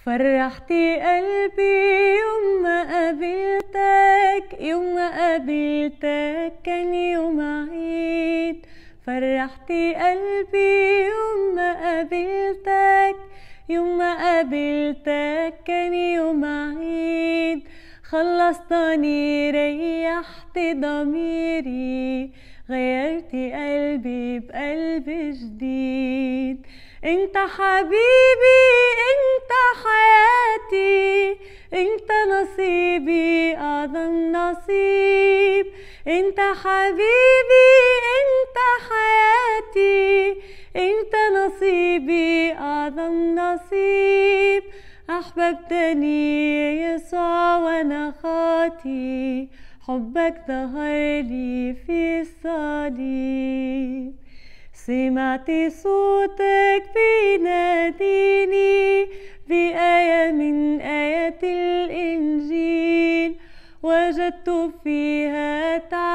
فرحتي قلبي يوم ما قابلتك يوم ما قابلتك كان يوم عيد فرحتي قلبي يوم ما قابلتك يوم ما قابلتك كان يوم عيد خلصتني ريحت ضميري غيرتي قلبي بقلب جديد انت حبيبي انت حياتي انت نصيبي اعظم نصيب انت حبيبي انت حياتي انت نصيبي اعظم نصيب احببتني يا يسوع وانا خاطي حبك ظهر لي في الصليب سمعت صوتك بيناديني بآية من آيات الإنجيل وجدت فيها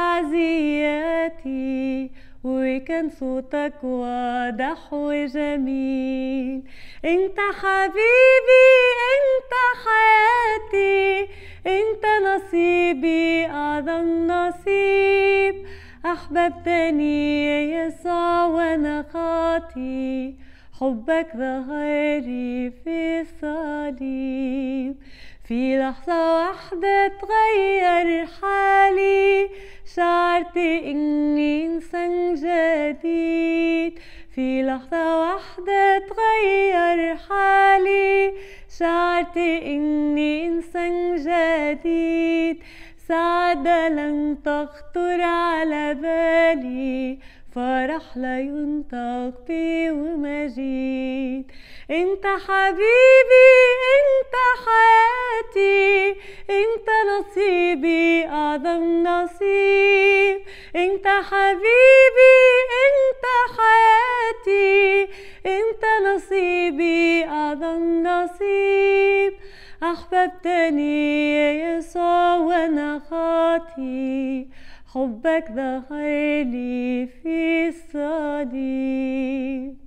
تعزياتي وكان صوتك واضح وجميل انت حبيبي انت حياتي انت نصيبي اعظم نصيب احببتني يا يسوع وانا خاطي حبك ظهري في الصليب في لحظة واحدة تغير حالي شعرت إني إنسان جديد في لحظة واحدة تغير حالي شعرت إني إنسان جديد سعادة لن تخطر على بالي فرح لا ينطق بي ومجيد انت حبيبي انت حياتي انت نصيبي اعظم نصيب انت حبيبي انت حياتي انت نصيبي اعظم نصيب احببتني يا يسوع وانا خاطي حبك ظهر لي في الصليب